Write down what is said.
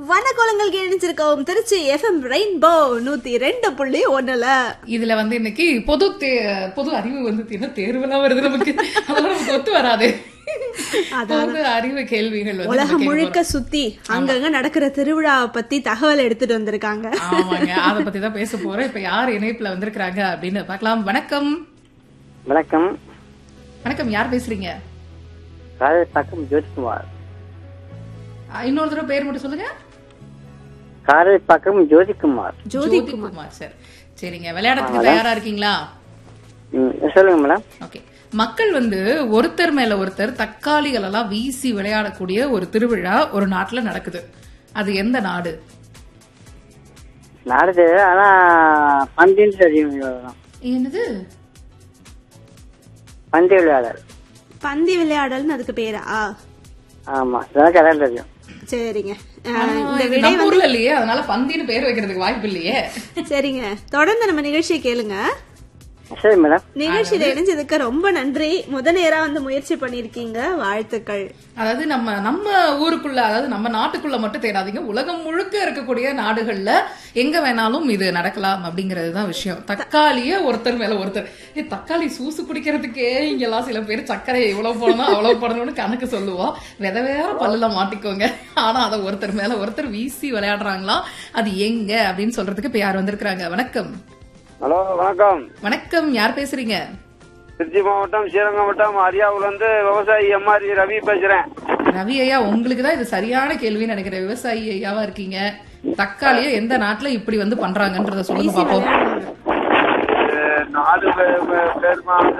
வனக்கோலங்கள் இணைஞ்சிருக்கோம் Trichy FM rainbow நூத்தி ரெண்டு புள்ளி ஒண்ணுல இதுல வந்து இன்னைக்கு பொது தே- பொது அறிவு வந்து தீனா தேர்வுலாம் வருது நமக்கு அதெல்லாம் நமக்கு ஒத்து வராது பொது அறிவு கேள்விகள் வந்து நம்ம உலகம் கேட்க முழுக்க போறோம். சுத்தி அங்கங்க நடக்கிற திருவிழாவை பத்தி தகவல் எடுத்துட்டு வந்திருக்காங்க ஆமாங்க அத பத்தி தான் பேச போறோம் இப்ப யார் இணைப்புல வந்திருக்காங்க அப்படின்னு பார்க்கலாம் வணக்கம் வணக்கம் வணக்கம் யார் பேசுறீங்க காரைப்பாக்கம் ஜோதிகுமார் அஹ், இன்னொரு தடவை பேர் மட்டும் சொல்லுங்க காரைப்பாக்கம் ஜோதிகுமார் ஜோதி குமார் சார் சரிங்க விளையாடத்துக்கு தயாரா இருக்கீங்களா ம், சொல்லுங்க மேடம் ஓகே மக்கள் வந்து ஒருத்தர் மேல ஒருத்தர் தக்காளிகள் எல்லாம் வீசி விளையாடக்கூடிய ஒரு திருவிழா ஒரு நாட்டுல நடக்குது அது எந்த நாடு நாடுது ஆனா பந்தின்னு தெரியும் இவ்வளவுதான். என்னது பந்து விளையாடல் பந்தி விளையாடல்னு அதுக்கு பேரா ஆமா இதெல்லாம் கரெக்ட் தெரியும் சரிங்க ஆனா, அஹ், இந்த இது விடை நம்ம ஊர்ல இல்லையே அதனால பந்தின்னு பேர் வைக்கிறதுக்கு வாய்ப்பு இல்லையே சரிங்க தொடர்ந்து நம்ம நிகழ்ச்சியை கேளுங்க சரி மேடம் நிகழ்ச்சியில இணைஞ்சதுக்கு ரொம்ப நன்றி முத நேரா வந்து முயற்சி பண்ணிருக்கீங்க வாழ்த்துக்கள் அதாவது நம்ம நம்ம ஊருக்குள்ள அதாவது நம்ம நாட்டுக்குள்ள மட்டும் தேடாதீங்க உலகம் முழுக்க இருக்கக்கூடிய நாடுகள்ல எங்க வேணாலும் இது நடக்கலாம் அப்படிங்கிறது தான் விஷயம் தக்காளிய ஒருத்தர் மேல ஒருத்தர் ஏ தக்காளி சூசு குடிக்கிறதுக்கே இங்கெல்லாம் சில பேர் சர்க்கரை இவ்வளவு போடணும் அவ்வளவு போடணும்னு கணக்கு சொல்லுவோம் வித வேற பல்லுல மாட்டிக்கோங்க ஆனா அதை ஒருத்தர் மேல ஒருத்தர் வீசி விளையாடுறாங்களாம் அது எங்க அப்படின்னு சொல்றதுக்கு இப்ப யார் வந்திருக்கிறாங்க வணக்கம் ஹலோ வணக்கம் வணக்கம் யார் பேசுறீங்க திருச்சி மாவட்டம் ஸ்ரீரங்கம் வட்டம் அரியாவுல இருந்து விவசாயி எம்ஆர் ரவி பேசுறேன் ரவி ஐயா உங்களுக்கு தான் இது சரியான கேள்வின்னு நினைக்கிறேன் விவசாயி ஐயாவா இருக்கீங்க தக்காளியை எந்த நாட்டுல இப்படி வந்து பண்றாங்கன்றத சொல்லுங்க பாப்போம் இது நாலு பேர் பேருமா